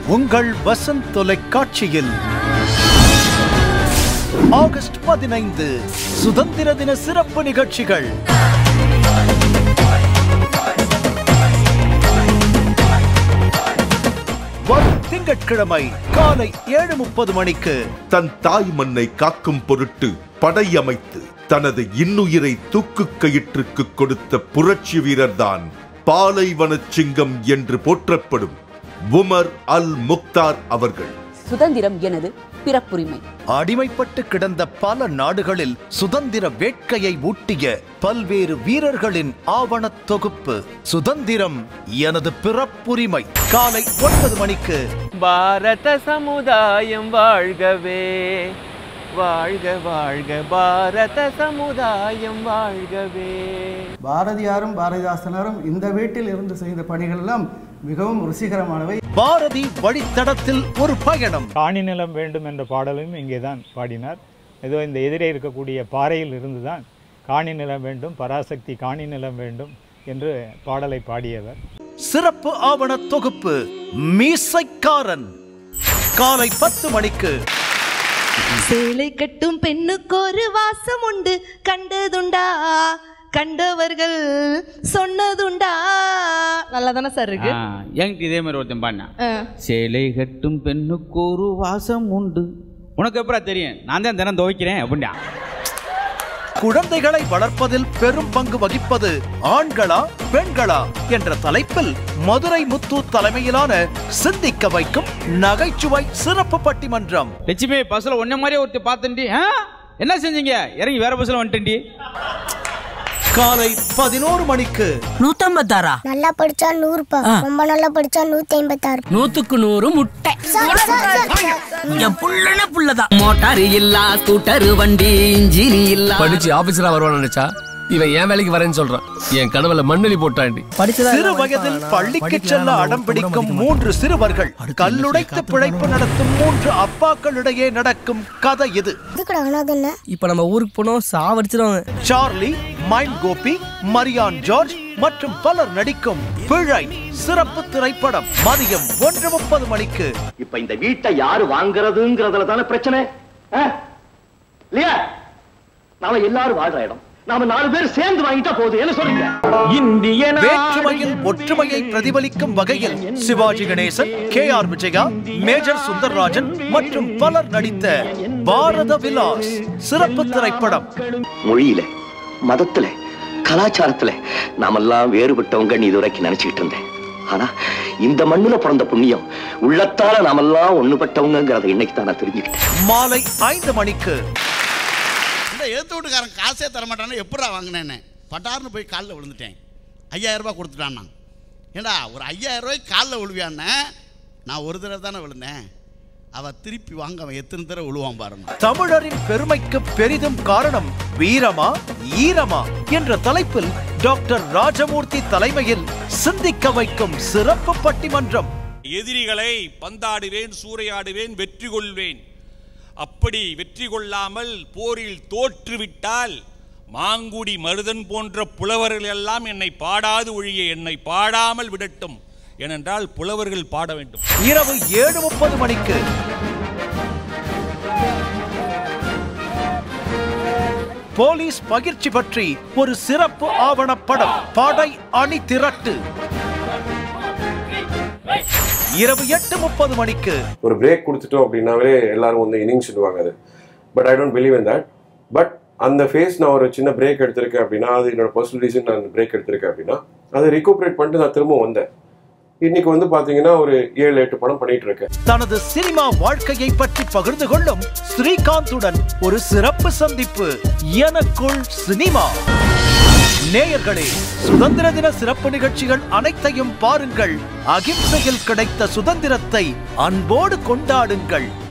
உங்கள் வசந்த் தொலைக்காட்சியில் ஆகஸ்ட் பதினைந்து சுதந்திர தின சிறப்பு நிகழ்ச்சிகள் வரும் திங்கட்கிழமை காலை ஏழு முப்பது மணிக்கு தன் தாய் மண்ணை காக்கும் பொருட்டு படையமைத்து தனது இன்னுயிரை தூக்கு கயிற்றுக்கு கொடுத்த புரட்சி வீரர்தான் பாலைவனச் சிங்கம் என்று போற்றப்படும் உமர் அல் முக்தார் அவர்கள் சுதந்திரம் எனது பிறப்புரிமை அடிமைப்பட்டு கிடந்த பல நாடுகளில் சுதந்திர வேட்கையை ஊட்டிய பல்வேறு வீரர்களின் ஆவணத் தொகுப்பு சுதந்திரம் எனது பிறப்புரிமை காலை ஒன்பது மணிக்கு பாரத சமுதாயம் வாழ்கவே வாழ்க வாழ்க பாரத சமுதாயம் வாழ்கவே பாரதியாரும் பாரதிதாசனரும் இந்த வீட்டில் இருந்து செய்த பணிகள் எல்லாம் மிகவும் ருசிகரமானவை பாரதி வழித்தடத்தில் ஒரு பயணம் காணி நிலம் வேண்டும் என்ற பாடலும் இங்கே தான் பாடினார் ஏதோ இந்த எதிரே இருக்கக்கூடிய பாறையில் இருந்து தான் காணி நிலம் வேண்டும் பராசக்தி காணி நிலம் வேண்டும் என்று பாடலை பாடியவர் சிறப்பு ஆவண தொகுப்பு மீசைக்காரன் காலை பத்து மணிக்கு சேலை கட்டும் பெண்ணுக்கு ஒரு வாசம் உண்டு கண்டதுண்டா கண்டவர்கள் சொன்னதுண்டா நல்லா தானே சார் இருக்கு என்கிட்ட இதே மாதிரி ஒருத்தன் பாடினான் ஆ. சேலை கட்டும் பெண்ணுக்கு ஒரு வாசம் உண்டு உனக்கு எப்படா தெரியும் நான் தான் தினம் துவைக்கிறேன் அப்படின்னா குழந்தைகளை வளர்ப்பதில் பெரும் பங்கு வகிப்பது ஆண்களா பெண்களா என்ற தலைப்பில் மதுரை முத்து தலைமையிலான சிந்திக்க வைக்கும் நகைச்சுவை சிறப்பு பட்டிமன்றம் லட்சுமி பஸ்ஸில் ஒன்ன மாதிரியே ஒருத்தி பார்த்துட்டி ஆ என்ன செஞ்சீங்க இறங்கி வேற பஸ்ஸில் வந்துட்டேன்டி காலை பதினோரு மணிக்கு நூத்தம்பத்தாறா நல்லா படிச்சா நூறுப்பா ரொம்ப நல்லா படிச்சா நூத்தி ஐம்பத்தாறு நூத்துக்கு நூறு முட்டை சார், சார், சார். என் புள்ளன புள்ளதான் மோட்டார் இல்லா ஸ்கூட்டர் வண்டி இன்ஜின் இல்லா படிச்சு ஆபீசரா வருவான்னு நினைச்சா இவன் என் வேலைக்கு வரேன்னு சொல்றான் என் கனவுல மண்ணெளி போட்டாண்டி சிறு வயதில் பள்ளிக்கு செல்ல அடம் பிடிக்கும் மூன்று சிறுவர்கள் கல்லுடைத்து பிழைப்பு நடத்தும் மூன்று அப்பாக்களிடையே நடக்கும் கதை இது இதுக்குடா அனாது என்ன இப்ப நம்ம ஊருக்கு போனோம் சாவடிச்சிருவாங்க Charlie Mime Gopi Maryan George மற்றும் பலர் நடிக்கும் பிழை சிறப்பு திரைப்படம் மதியம் ஒன்று முப்பது மணிக்கு இப்ப இந்த வீட்டை யாரு வாங்குறதுங்கிறதுல தானே பிரச்சனை ஆ? இல்லையா நாம எல்லாரும் வாழ்ற இடம் நாம நாலு பேர் சேர்ந்து வாங்கிட்டா போதும் என்ன சொல்றீங்க இந்திய வேற்றுமையில் ஒற்றுமையை பிரதிபலிக்கும் வகையில் Sivaji Ganesan K R Vijaya Major Sundarrajan மற்றும் பலர் நடித்த பாரத விலாஸ் சிறப்பு திரைப்படம் மொழியில மதத்துல கலாச்சாரத்துல நாமெல்லாம் வேறுபட்டவங்க நீ இதுவரைக்கும் நினைச்சுக்கிட்டு இருந்தேன் ஆனா இந்த மண்ணுல பிறந்த புண்ணியம் உள்ளத்தால நாமெல்லாம் ஒண்ணுபட்டவங்கிறத இன்னைக்கு தான் நான் தெரிஞ்சுக்கிட்டேன் மாலை ஐந்து மணிக்கு இந்த எழுத்து வீட்டுக்காரன் காசே தர மாட்டானே எப்படா வாங்கினேன்னு பட்டார்னு போய் காலில் விழுந்துட்டேன் ஐயாயிரம் ரூபாய் கொடுத்துட்டான் நான் ஏண்டா ஒரு ஐயாயிரம் ரூபாய்க்கு காலில் விழுவியான்னு நான் ஒரு தடவை தானே விழுந்தேன் அவ திருப்பி வாங்க அவன் எத்தனை தடவை விழுவான் பாருங்க தமிழரின் பெருமைக்கு பெரிதும் காரணம் வீரமா ஈரமா என்ற தலைப்பில் டாக்டர் ராஜமூர்த்தி தலைமையில் சிந்திக்க வைக்கும் சிறப்பு பட்டிமன்றம் எதிரிகளை பந்தாடுவேன் சூறையாடுவேன் வெற்றி கொள்வேன் அப்படி வெற்றி கொள்ளாமல் போரில் தோற்றுவிட்டால் மாங்குடி மருதன் போன்ற புலவர்கள் எல்லாம் என்னை பாடாது ஒழிய என்னை பாடாமல் விடட்டும் ஏனென்றால் புலவர்கள் பாட வேண்டும் இரவு ஏழு முப்பது மணிக்கு போலீஸ் பகிர்ச்சி பற்றி ஒரு சிறப்பு ஆவணப்படம் படை அணி திரட்டு இரவு எட்டு முப்பது மணிக்கு ஒரு பிரேக் கொடுத்துட்டோம் அப்படின்னாவே எல்லாரும் வந்து இன்னிங்ஸ் சொல்லுவாங்க அது but I don't believe in that but அந்த ஃபேஸ் நான் ஒரு சின்ன பிரேக் எடுத்திருக்கேன் அப்படின்னா அது என்னோட பர்சனல் ரீசன் நான் பிரேக் எடுத்திருக்கேன் அப்படின்னா அதை ரிகூப்ரேட் பண்ணிட்டு நான் திரும்ப வந்தேன் இன்னைக்கு வந்து பாத்தீங்கன்னா ஒரு ஏழு எட்டு படம் பண்ணிட்டு இருக்கேன் தனது சினிமா வாழ்க்கையை பற்றி பகிர்ந்து கொள்ளும் ஸ்ரீகாந்துடன் ஒரு சிறப்பு சந்திப்பு எனக்குள் சினிமா நேயர்களே சுதந்திர தின சிறப்பு நிகழ்ச்சிகள் அனைத்தையும் பாருங்கள் அகிம்சையில் கிடைத்த சுதந்திரத்தை அன்போடு கொண்டாடுங்கள்